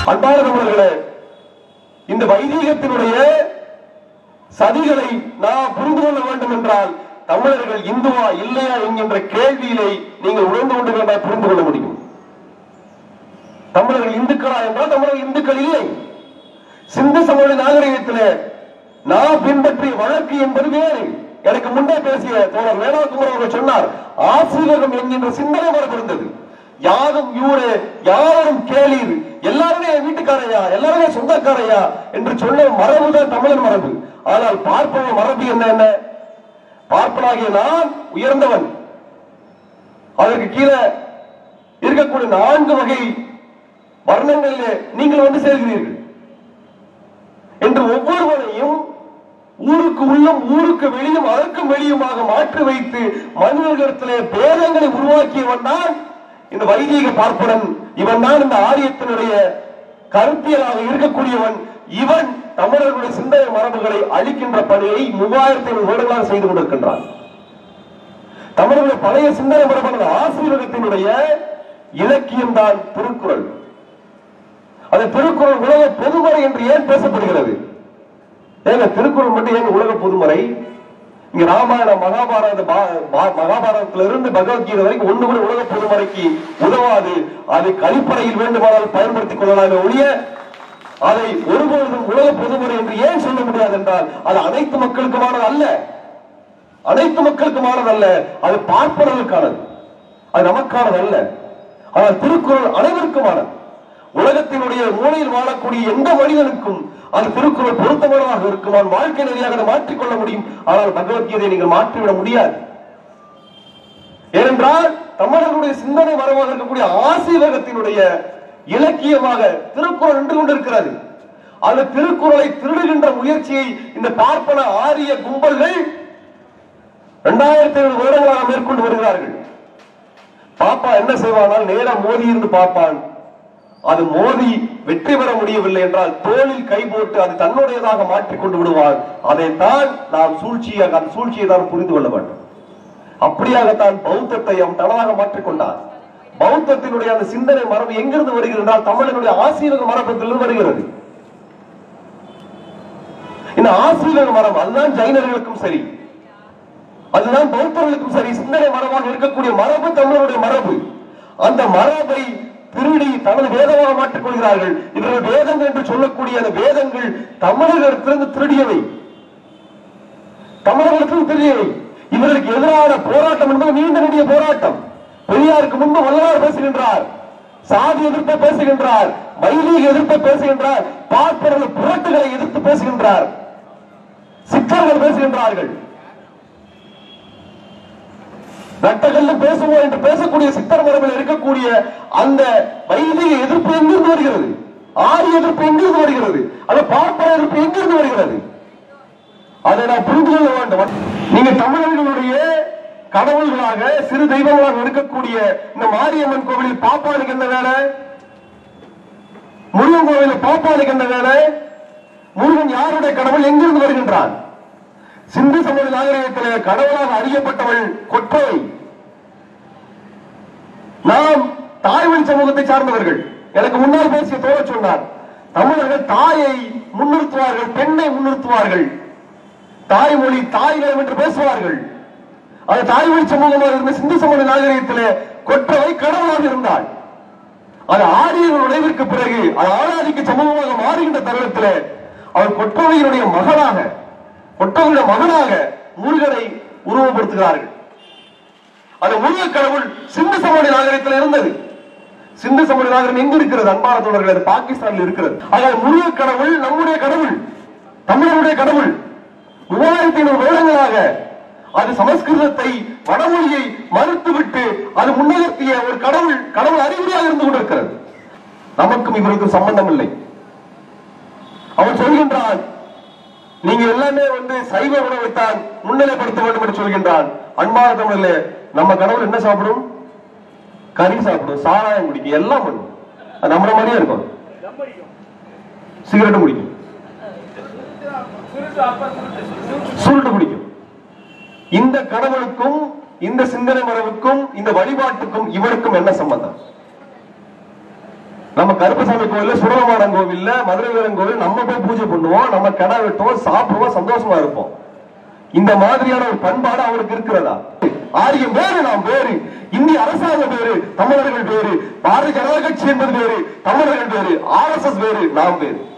அன்பான தமிழர்களே இந்த வைதீகத்தினுடைய சதிகளை நாம் புரிந்து கொள்ள வேண்டும் என்றால் தமிழர்கள் இந்துவா இல்லையா என்கின்ற கேள்வியிலே நீங்கள் உணர்ந்து கொண்டு வேண்டாம் புரிந்து கொள்ள முடியும் தமிழர்கள் இந்துக்களா என்றால் தமிழர்கள் இந்துக்கள் இல்லை சிந்து சமவெளி நாகரிகத்திலே நான் பின்பற்றிய வழக்கு என்பது வேறு எனக்கு முன்னே பேசிய தோழர் வேளாக்குமர் அவர்கள் சொன்னார் ஆசீர்வாதம் என்கின்ற சிந்தனை மரபு இருந்தது யாரும் யூரே யாரும் கேளீர் எல்லாருமே என் வீட்டுக்காரையா எல்லாருமே சொந்தக்காரையா என்று சொன்ன மரபுதான் தமிழர் மரபு ஆனால் பார்ப்பவன் மரபு என்ன என்ன பார்ப்பனாகிய நான் உயர்ந்தவன் அதற்கு கீழே இருக்கக்கூடிய நான்கு வகை வர்ணங்களிலே நீங்கள் வந்து சேர்கிறீர்கள் என்று ஒவ்வொருவரையும் ஊருக்கு உள்ளும் ஊருக்கு வெளியும் அதற்கும் வெளியுமாக மாற்றி வைத்து மனிதர்களிடத்திலே பேதங்களை உருவாக்கியவன் தான் இந்த வைதீக பார்ப்பனன் இவன் தான் இந்த ஆரியத்தினுடைய கருத்தியலாக இருக்கக்கூடியவன் இவன் தமிழர்களுடைய சிந்தனை மரபுகளை அழிக்கின்ற பணியை மூவாயிரத்தி ஐநூறு வருடங்களாக செய்து கொண்டிருக்கின்றான் தமிழர்களுடைய பழைய சிந்தனை மரபான ஆசீர்வாதத்தினுடைய இலக்கியம் தான் திருக்குறள் அந்த திருக்குறள் உலக பொதுமறை என்று ஏன் பேசப்படுகிறது ஏங்க திருக்குறள் மட்டும் ஏங்க உலக பொதுமறை இங்க ராமாயணம் மகாபாரத பா- பா- மகாபாரதத்துல இருந்து பகவத்கீதை வரைக்கும் ஒண்ணு கூட உலக பொதுமறைக்கு உதவாது அதை கழிப்பறையில் வேண்டுமானால் பயன்படுத்திக் கொள்ளலாமே ஒழிய அதை ஒருபொழுதும் உலக பொதுமுறை என்று ஏன் சொல்ல முடியாது என்றால் அது அனைத்து மக்களுக்குமானது அல்ல அனைத்து மக்களுக்குமானது அல்ல அது பார்ப்பவர்களுக்கானது அது நமக்கானது அல்ல ஆனால் திருக்குறள் அனைவருக்குமானது உலகத்தினுடைய மூலையில் வாழக்கூடிய எந்த மனிதனுக்கும் அந்த திருக்குறள் பொருத்தமானதாக இருக்கும் அவன் வாழ்க்கை நெறியாக அதை மாற்றிக்கொள்ள முடியும் ஆனால் பகவத்கீதையை நீங்கள் மாற்றிவிட முடியாது ஏனென்றால் தமிழர்களுடைய சிந்தனை மரபாக இருக்கக்கூடிய ஆசீர்வாதத்தினுடைய இலக்கியமாக திருக்குறள் நின்று கொண்டிருக்கிறது அந்த திருக்குறளை திருடுகின்ற முயற்சியை இந்த பார்ப்பன ஆரிய கும்பல்கள் இரண்டாயிரத்தி ஐநூறு வருடங்களாக மேற்கொண்டு வருகிறார்கள் பாப்பா என்ன செய்வானால் நேரா மோதி இருந்து பார்ப்பான் அது மோதி வெற்றி பெற முடியவில்லை என்றால் தோளில் கை போட்டு அது தன்னுடையதாக மாற்றிக் கொண்டு விடுவான் அதைத்தான் நாம் சூழ்ச்சியாக அந்த சூழ்ச்சியை தான் புரிந்து கொள்ள வேண்டும் அப்படியாகத்தான் பௌத்தத்தை அவன் தனதாக மாற்றிக்கொண்டான் பௌத்தத்தினுடைய அந்த சிந்தனை மரபு எங்கிருந்து வருகிறது என்றால் தமிழனுடைய ஆசீர்வாத மரபத்திலிருந்து வருகிறது இந்த ஆசீர்வாத மரம் அதுதான் ஜைனர்களுக்கும் சரி அதுதான் பௌத்தர்களுக்கும் சரி சிந்தனை மரபாக இருக்கக்கூடிய மரபு தமிழருடைய மரபு அந்த மரபை திருடி தனது வேதமாக மாற்றிக் கொள்கிறார்கள் இவர்கள் வேதங்கள் என்று சொல்லக்கூடிய அந்த வேதங்கள் தமிழர்களிடத்திலிருந்து திருடியவை தமிழர்களுக்கும் திருடியவை இவர்களுக்கு எதிரான போராட்டம் என்பது நீண்ட நெடிய போராட்டம் பெரியாருக்கு முன்பு வல்லவர் பேசுகின்றார் சாதி எதிர்ப்பை பேசுகின்றார் வைதீக எதிர்ப்பை பேசுகின்றார் பார்ப்பவர்கள் புரட்டுகளை எதிர்த்து பேசுகின்றார் சிக்கல்கள் பேசுகின்றார்கள் ரட்டகல்ல பேசுவோம் என்று பேசக்கூடிய சித்தர் மரபில் இருக்கக்கூடிய அந்த வைதிக எதிர்ப்பு எங்கிருந்து வருகிறது ஆரிய எதிர்ப்பு எங்கிருந்து வருகிறது அந்த பார்ப்பன எதிர்ப்பு எங்கிருந்து வருகிறது அதை நான் புரிந்து கொள்ள வேண்டும் நீங்க தமிழர்களுடைய கடவுள்களாக சிறு தெய்வங்களாக இருக்கக்கூடிய இந்த மாரியம்மன் கோவிலில் பாப்பானுக்கு என்ன வேலை முருகன் கோவிலில் பாப்பானுக்கு என்ன வேலை முருகன் யாருடைய கடவுள் எங்கிருந்து வருகின்றான் சிந்து சமூக நாகரிகத்திலே கடவுளாக அறியப்பட்டவள் கொற்றவை நாம் தாய்வழி சமூகத்தை சார்ந்தவர்கள் எனக்கு முன்னால் பேசிய தோழ சொன்னார் தமிழர்கள் தாயை முன்னிறுத்துவார்கள் பெண்ணை முன்னிறுத்துவார்கள் தாய்மொழி தாய்களம் என்று பேசுவார்கள் அந்த தாய்மொழி சமூகமாக இருந்த சிந்து சமூக நாகரிகத்திலே கொற்றவை கடவுளாக இருந்தாள் அது ஆரியர்கள் நுழைவிற்கு பிறகு அது ஆளாதிக்க சமூகமாக மாறுகின்ற தருணத்திலே அவர் கொற்றவையினுடைய மகனாக கொற்றவையுடைய மகனாக முருகனை உருவப்படுத்துகிறார்கள் அந்த முருக கடவுள் சிந்து சமவெளி நாகரிகத்தில் இருந்தது சிந்து சமவெளி நாகரிகம் எங்க இருக்கிறது அன்பான தோழர்கள் அது பாகிஸ்தானில் இருக்கிறது ஆக முருக கடவுள் நம்முடைய கடவுள் தமிழருடைய கடவுள் மூவாயிரத்தி ஐநூறு வருடங்களாக அது சமஸ்கிருதத்தை வடமொழியை மறுத்துவிட்டு அது முன்னகர்த்திய ஒரு கடவுள் கடவுள் அறிகுறியாக இருந்து கொண்டிருக்கிறது நமக்கும் இவருக்கும் சம்பந்தம் இல்லை அவன் சொல்கின்றான் நீங்க எல்லாமே வந்து சைவ உணவைத்தான் முன்னிலைப்படுத்த வேண்டும் என்று சொல்கின்றான் அன்பான தமிழ்ல நம்ம கடவுள் என்ன சாப்பிடும் கறி சாப்பிடும் சாராயம் குடிக்கும் எல்லாம் பண்ணும் அது நம்மள மாதிரியே இருக்கும் சிகரெட் குடிக்கும் சுருட்டு குடிக்கும் இந்த கடவுளுக்கும் இந்த சிந்தனை மரபுக்கும் இந்த வழிபாட்டுக்கும் இவருக்கும் என்ன சம்பந்தம் நம்ம கருப்பசாமி கோவில்ல சுடலமாடன் கோவில்ல மதுரை வீரன் கோவில் நம்ம போய் பூஜை பண்ணுவோம் நம்ம கடை வெட்டுவோம் சாப்பிடுவோம் சந்தோஷமா இருப்போம் இந்த மாதிரியான ஒரு பண்பாடு அவருக்கு இருக்கிறதா ஆரியம் வேறு நாம் வேறு இந்திய அரசாங்கம் வேறு தமிழர்கள் வேறு பாரதிய ஜனதா கட்சி என்பது வேறு தமிழர்கள் வேறு ஆர் எஸ் எஸ் வேறு நாம் வேறு